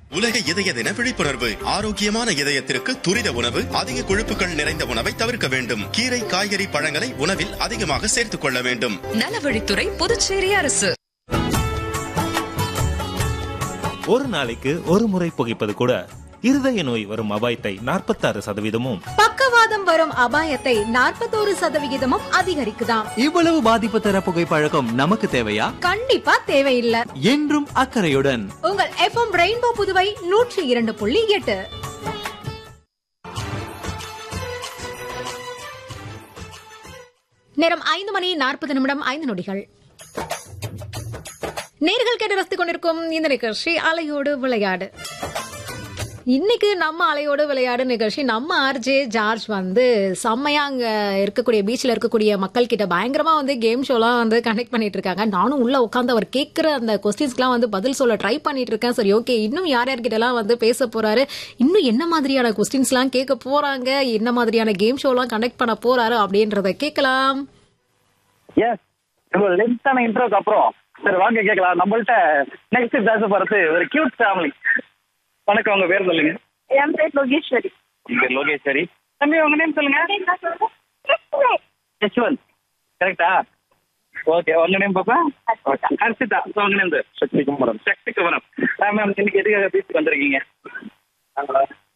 உலக இதய தின விழிப்புணர்வு ஆரோக்கியமான இதயத்திற்கு துரித உணவு அதிக கொழுப்புகள் நிறைந்த உணவை தவிர்க்க வேண்டும் கீரை காய்கறி பழங்களை உணவில் அதிகமாக சேர்த்துக் கொள்ள வேண்டும் நலவழித்துறை புதுச்சேரி அரசு ஒரு நாளைக்கு ஒரு முறை புகைப்பது கூட இருதய நோய் வரும் அபாயத்தை நாற்பத்தாறு சதவீதமும் பக்கவாதம் வரும் அபாயத்தை நாற்பத்தோரு சதவிகிதமும் அதிகரிக்குதாம் இவ்வளவு பாதிப்பு தர புகைப்பழக்கம் நமக்கு தேவையா கண்டிப்பா தேவையில்லை என்றும் அக்கறையுடன் உங்கள் எஃப்எம் ரெயின்போ புதுவை நூற்றி இரண்டு புள்ளி எட்டு நேரம் ஐந்து மணி நாற்பது நிமிடம் ஐந்து நொடிகள் நேர்கள் கேட்டு ரசித்துக் கொண்டிருக்கும் இந்த நிகழ்ச்சி அலையோடு விளையாடு இன்னைக்கு நம்ம அலையோடு விளையாடு நிகழ்ச்சி நம்ம ஆர்ஜே ஜார்ஜ் வந்து செம்மையா அங்க இருக்கக்கூடிய பீச்ல இருக்கக்கூடிய மக்கள் கிட்ட பயங்கரமா வந்து கேம் ஷோலாம் வந்து கனெக்ட் பண்ணிட்டு இருக்காங்க நானும் உள்ள உட்காந்து அவர் கேட்கிற அந்த கொஸ்டின்ஸ்க்குலாம் வந்து பதில் சொல்ல ட்ரை பண்ணிட்டு இருக்கேன் சரி ஓகே இன்னும் யார் யார்கிட்ட எல்லாம் வந்து பேச போறாரு இன்னும் என்ன மாதிரியான கொஸ்டின்ஸ்லாம் கேட்க போறாங்க என்ன மாதிரியான கேம் ஷோலாம் கனெக்ட் பண்ண போறாரு அப்படின்றத கேட்கலாம் எஸ் இவ்வளவு லென்த்தான இன்ட்ரோக்கு அப்புறம் சரி வாங்க கேட்கலாம் நம்மள்ட்ட நெக்ஸ்ட் பேச போறது ஒரு கியூட் ஃபேமிலி வணக்கம் உங்க பேர் சொல்லுங்க என் பேர் லோகேஸ்வரி உங்க பேர் லோகேஸ்வரி தம்பி உங்க நேம் சொல்லுங்க யஷ்வந்த் கரெக்டா ஓகே உங்க நேம் பாப்பா ஹர்ஷிதா So, உங்க நேம் சக்தி குமரன் சக்தி குமரன் மேம் இன்னைக்கு எதுக்காக பீச்சுக்கு வந்திருக்கீங்க